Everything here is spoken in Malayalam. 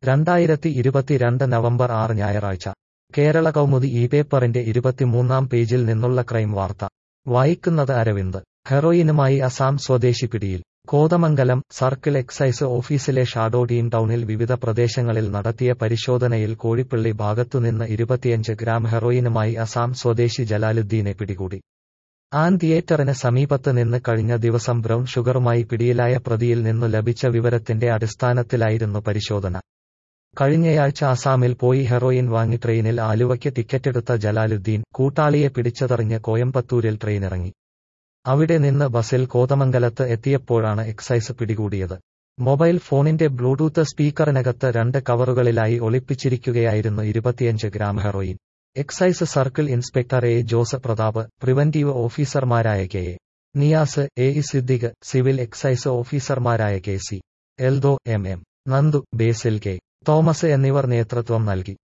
രണ്ടായിരത്തി ഇരുപത്തിരണ്ട് നവംബർ ആറ് ഞായറാഴ്ച കേരള കൗമുദി ഈ പേപ്പറിന്റെ ഇരുപത്തിമൂന്നാം പേജിൽ നിന്നുള്ള ക്രൈം വാർത്ത വായിക്കുന്നത് അരവിന്ദ് ഹെറോയിനുമായി അസാം സ്വദേശി പിടിയിൽ കോതമംഗലം സർക്കിൾ എക്സൈസ് ഓഫീസിലെ ഷാഡോ ടീം ടൗണിൽ വിവിധ പ്രദേശങ്ങളിൽ നടത്തിയ പരിശോധനയിൽ കോഴിപ്പള്ളി ഭാഗത്തുനിന്ന് ഇരുപത്തിയഞ്ച് ഗ്രാം ഹെറോയിനുമായി അസാം സ്വദേശി ജലാലുദ്ദീനെ പിടികൂടി ആൻ തിയേറ്ററിന് സമീപത്ത് നിന്ന് കഴിഞ്ഞ ദിവസം ബ്രൗൺ ഷുഗറുമായി പിടിയിലായ പ്രതിയിൽ നിന്നു ലഭിച്ച വിവരത്തിന്റെ അടിസ്ഥാനത്തിലായിരുന്നു പരിശോധന കഴിഞ്ഞയാഴ്ച അസാമിൽ പോയി ഹെറോയിൻ വാങ്ങി ട്രെയിനിൽ ആലുവയ്ക്ക് ടിക്കറ്റെടുത്ത ജലാലുദ്ദീൻ കൂട്ടാളിയെ പിടിച്ചതറിഞ്ഞ് കോയമ്പത്തൂരിൽ ട്രെയിനിറങ്ങി അവിടെ നിന്ന് ബസിൽ കോതമംഗലത്ത് എത്തിയപ്പോഴാണ് എക്സൈസ് പിടികൂടിയത് മൊബൈൽ ഫോണിന്റെ ബ്ലൂടൂത്ത് സ്പീക്കറിനകത്ത് രണ്ട് കവറുകളിലായി ഒളിപ്പിച്ചിരിക്കുകയായിരുന്നു ഇരുപത്തിയഞ്ച് gram heroin excise circle inspector A Jose Prathap preventive ഓഫീസർമാരായ K A Niyas A E Siddique civil excise ഓഫീസർമാരായ K C Eldho M M Nandu Basil K Thomas എന്നിവർ നേതൃത്വം നൽകി